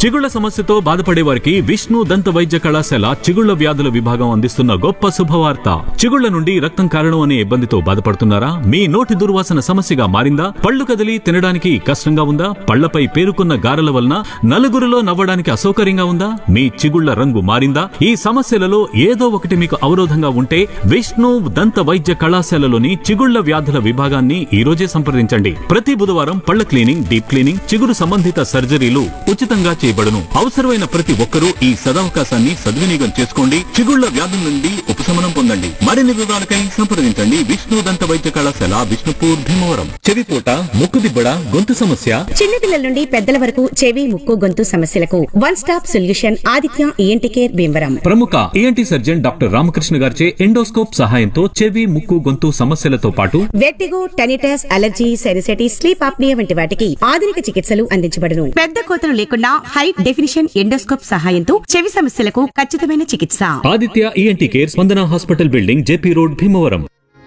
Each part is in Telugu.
చిగుళ్ల సమస్యతో బాధపడే వారికి విష్ణు దంత వైద్య కళాశాల చిగుళ్ల వ్యాధుల విభాగం అందిస్తున్న గొప్ప శుభవార్త చిగుళ్ల నుండి రక్తం కారణం అనే ఇబ్బందితో బాధపడుతున్నారా మీ నోటి దుర్వాసన సమస్యగా మారిందా పళ్ళు కదిలి తినడానికి కష్టంగా ఉందా పళ్లపై పేరుకున్న గారెల వలన నలుగురిలో నవ్వడానికి అసౌకర్యంగా ఉందా మీ చిగుళ్ల రంగు మారిందా ఈ సమస్యలలో ఏదో ఒకటి మీకు అవరోధంగా ఉంటే విష్ణు దంత వైద్య కళాశాలలోని చిగుళ్ల వ్యాధుల విభాగాన్ని ఈ రోజే సంప్రదించండి ప్రతి బుధవారం పళ్ల క్లీనింగ్ డీప్ క్లీనింగ్ చిగురు సంబంధిత సర్జరీలు ఉచితంగా చేయబడును అవసరమైన ప్రతి ఒక్కరూ ఈ సదవకాశాన్ని సద్వినియోగం చేసుకోండి చిగుళ్ల వ్యాధుల నుండి ఉపశమనం పొందండి మరిన్ని వివరాలకై సంప్రదించండి విష్ణు దంత వైద్య కళాశాల విష్ణుపూర్ భీమవరం చెవిపోట ముక్కు దిబ్బడ గొంతు సమస్య చిన్నపిల్లల నుండి పెద్దల వరకు చెవి ముక్కు గొంతు సమస్యలకు one stop solution Aditya ENT care Bhimavaram ప్రముఖ ఈఎన్టీ సర్జన్ డాక్టర్ రామకృష్ణ గారిచే ఎండోస్కోప్ సహాయంతో చెవి ముక్కు గొంతు సమస్యలతో పాటు vertigo tinnitus allergy sinusitis sleep apnea వంటి వాటికి ఆధునిక చికిత్సలు అందించబడును పెద్ద కోతలు లేకుండా హై డెఫినిషన్ ఎండోస్కోప్ సహాయంతో చెవి సమస్యలకు ఖచ్చితమైన చికిత్స Aditya ENT care Spandana hospital building JP road Bhimavaram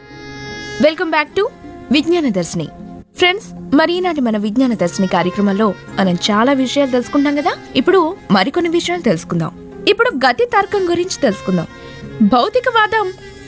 welcome back to Vignana Darshini friends మరి ఈనాటి మన విజ్ఞాన దర్శిని కార్యక్రమంలో మనం చాలా విషయాలు తెలుసుకుంటాం కదా ఇప్పుడు మరికొన్ని విషయాలు తెలుసుకుందాం ఇప్పుడు గతి తర్కం గురించి తెలుసుకుందాం భౌతికవాదం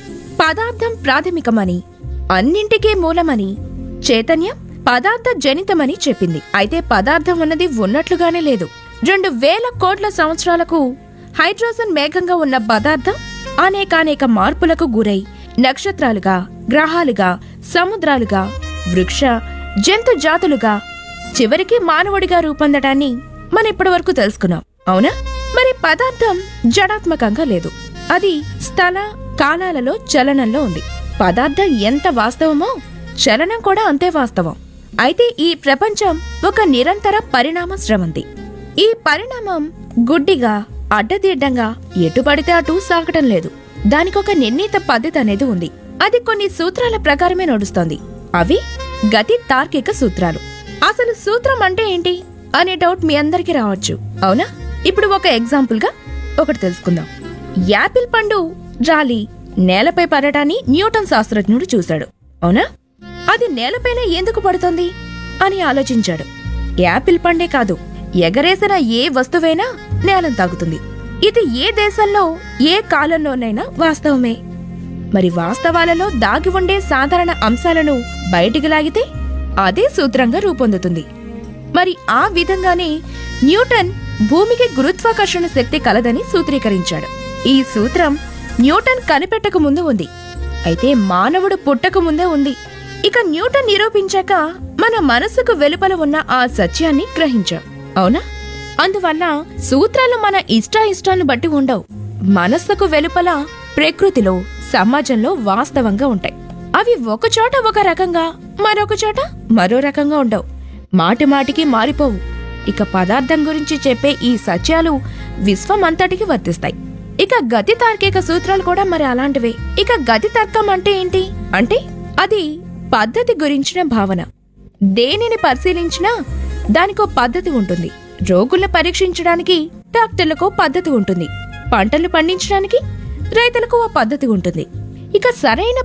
పదార్థం ప్రాథమికమని అన్నింటికీ మూలమని చైతన్యం పదార్థ జనితమని చెప్పింది అయితే పదార్థం ఉన్నది ఉన్నట్లుగానే లేదు రెండు వేల కోట్ల సంవత్సరాలకు హైడ్రోజన్ మేఘంగా ఉన్న పదార్థం అనేకానేక మార్పులకు గురై నక్షత్రాలుగా గ్రహాలుగా సముద్రాలుగా వృక్ష జంతు జాతులుగా చివరికి మానవుడిగా రూపొందటాన్ని మనం ఇప్పటివరకు తెలుసుకున్నాం అవునా మరి పదార్థం జడాత్మకంగా లేదు అది స్థల కాలాలలో చలనంలో ఉంది పదార్థం ఎంత వాస్తవమో చలనం కూడా అంతే వాస్తవం అయితే ఈ ప్రపంచం ఒక నిరంతర పరిణామ స్రవంతి ఈ పరిణామం గుడ్డిగా అడ్డదిడ్డంగా ఎటు పడితే అటు సాగటం లేదు దానికొక నిర్ణీత పద్ధతి అనేది ఉంది అది కొన్ని సూత్రాల ప్రకారమే నడుస్తోంది అవి గతి తార్కిక సూత్రాలు అసలు సూత్రం అంటే ఏంటి అనే డౌట్ మీ అందరికీ రావచ్చు అవునా ఇప్పుడు ఒక ఎగ్జాంపుల్ గా ఒకటి తెలుసుకుందాం యాపిల్ పండు రాలి నేలపై పడటాన్ని న్యూటన్ శాస్త్రజ్ఞుడు చూశాడు అవునా అది నేలపైన ఎందుకు పడుతుంది అని ఆలోచించాడు యాపిల్ పండే కాదు ఎగరేసిన ఏ వస్తువైనా నేలను తాగుతుంది ఇది ఏ దేశంలో ఏ కాలంలోనైనా వాస్తవమే మరి వాస్తవాలలో దాగి ఉండే సాధారణ అంశాలను బయటికి లాగితే అదే సూత్రంగా రూపొందుతుంది మరి ఆ విధంగానే న్యూటన్ భూమికి గురుత్వాకర్షణ శక్తి కలదని సూత్రీకరించాడు ఈ సూత్రం న్యూటన్ కనిపెట్టక ముందు ఉంది అయితే మానవుడు పుట్టక ముందే ఉంది ఇక న్యూటన్ నిరూపించాక మన మనసుకు వెలుపల ఉన్న ఆ సత్యాన్ని గ్రహించాం అవునా అందువల్ల సూత్రాలు మన ఇష్ట ఇష్టాలను బట్టి ఉండవు మనస్సుకు వెలుపల ప్రకృతిలో సమాజంలో వాస్తవంగా ఉంటాయి అవి ఒక చోట ఒక రకంగా మరొక చోట మరో రకంగా ఉండవు మాటి మాటికి మారిపోవు ఇక పదార్థం గురించి చెప్పే ఈ సత్యాలు విశ్వమంతటికి వర్తిస్తాయి ఇక గతి తార్కిక సూత్రాలు కూడా మరి అలాంటివే ఇక గతి తర్కం అంటే ఏంటి అంటే అది పద్ధతి గురించిన భావన దేనిని పరిశీలించినా దానికో పద్ధతి ఉంటుంది రోగుల్ని పరీక్షించడానికి డాక్టర్లకు పద్ధతి ఉంటుంది పంటలు పండించడానికి రైతులకు ఓ పద్ధతి ఉంటుంది ఇక సరైన